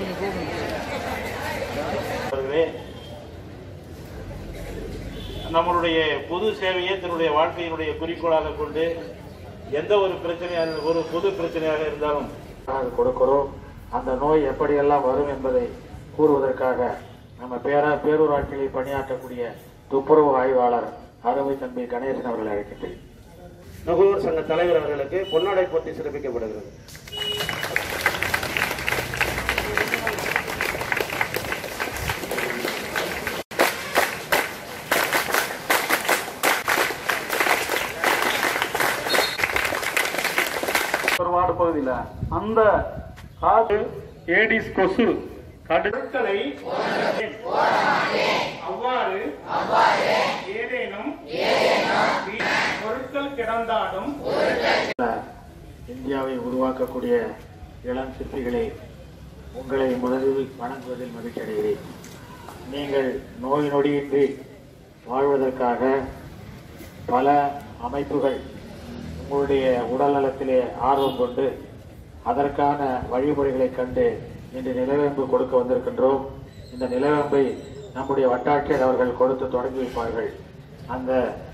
அவர்களே, நம்மளுடைய பொது சேவையை தன்னுடைய வாழ்க்கையினுடைய குறிக்கோளாக கொண்டு எந்த ஒரு பிரச்சனையாக ஒரு பொது பிரச்சனையாக இருந்தாலும் அது கொடுக்கிறோம் அந்த நோய் எப்படியெல்லாம் வரும் என்பதை கூறுவதற்காக நம்ம பேரா பேரூராட்சியில் பணியாற்றக்கூடிய துப்புரவு ஆய்வாளர் அருமை தம்பி கணேசன் அவர்களை அழைக்கின்றேன் நுகர்வோர் சங்க தலைவர் அவர்களுக்கு பொன்னாடை போட்டி சிறப்பிக்கப்படுகிறது ஒரு வார்டு பகுதியில் அந்த காது ஏடிஸ் கொசு கடுக்களை அவ்வாறு ஏதேனும் பொருட்கள் கிடந்தாலும் இந்தியாவை உருவாக்கக்கூடிய இளம் சிற்பிகளே உங்களை முதலில் வணங்குவதில் மகிழ்ச்சி அடைகிறேன் நீங்கள் நோய் நொடியின்றி வாழ்வதற்காக பல அமைப்புகள் உங்களுடைய உடல் நலத்திலே ஆர்வம் கொண்டு அதற்கான வழிமுறைகளை கண்டு இன்று நிலவேம்பு கொடுக்க வந்திருக்கின்றோம் இந்த நிலவேம்பை நம்முடைய வட்டாட்சியர் அவர்கள் கொடுத்து தொடங்கி வைப்பார்கள் அந்த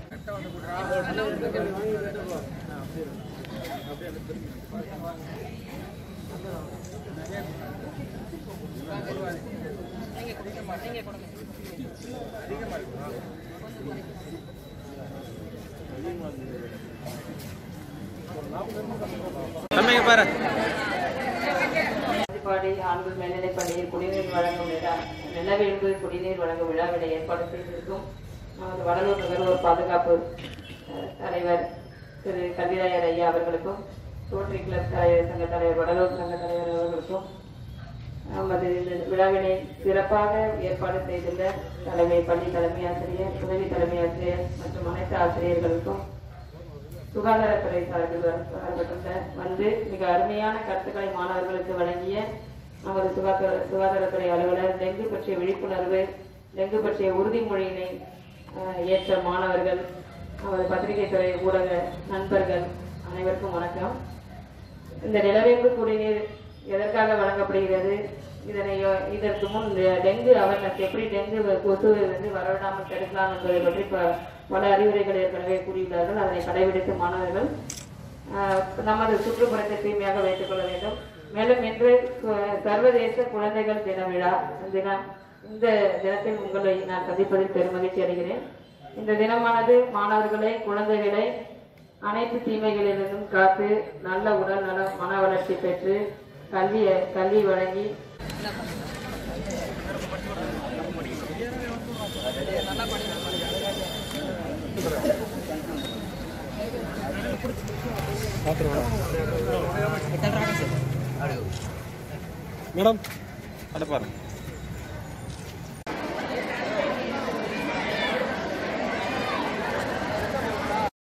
பாடி ஆண்கள் மேல்நிலைப் பள்ளியில் குடிநீர் வழங்கும் விழா நிலவேம்பு குடிநீர் வழங்கும் விழாவினை ஏற்பாடு செய்திருக்கும் நமது வடலூர் நுகர்வோர் பாதுகாப்பு அஹ், தலைவர் திரு கல்விராயர் ஐயா அவர்களுக்கும் ரோட்டரி கிளப் தலைவர் சங்க தலைவர் வடலூர் சங்க தலைவர் அவர்களுக்கும் நமது இந்த விழாவினை சிறப்பாக ஏற்பாடு செய்துள்ள தலைமை பள்ளி தலைமை ஆசிரியர் உதவி தலைமை ஆசிரியர் மற்றும் அனைத்து ஆசிரியர்களுக்கும் சுகாதாரத்துறை சார்பில் சார்பட்டுள்ள வந்து மிக அருமையான கருத்துக்களை மாணவர்களுக்கு வழங்கிய நமது சுகாதார சுகாதாரத்துறை அலுவலர் டெங்கு பற்றிய விழிப்புணர்வு டெங்கு பற்றிய உறுதிமொழியினை அஹ், ஏற்ற மாணவர்கள் நமது பத்திரிகை துறை ஊடக நண்பர்கள் அனைவருக்கும் வணக்கம் இந்த நிலவேம்பு குடிநீர் எதற்காக வழங்கப்படுகிறது இதனை இதற்கு முன் இந்த டெங்கு அவேர்னஸ் எப்படி டெங்கு கொசுவை வந்து வரவிடாமல் தடுக்கலாம் என்பதை பற்றி ப- பல அறிவுரைகள் ஏற்கனவே கூறியுள்ளார்கள் அதனை கடைபிடித்து மாணவர்கள் ஆஹ், நமது சுற்றுப்புறத்தை தூய்மையாக வைத்துக் கொள்ள வேண்டும் மேலும் இன்று சு- சர்வதேச குழந்தைகள் தின விழா தினம் இந்த தினத்தில் உங்களை நான் சந்திப்பதில் பெருமகிழ்ச்சி அடைகிறேன் இந்த தினமானது மாணவர்களை குழந்தைகளை அனைத்து தீமைகளிலிருந்தும் காத்து நல்ல உடல் நலம் மன வளர்ச்சி பெற்று கல்வி கல்வி வழங்கி மேடம் அதை பாருங்க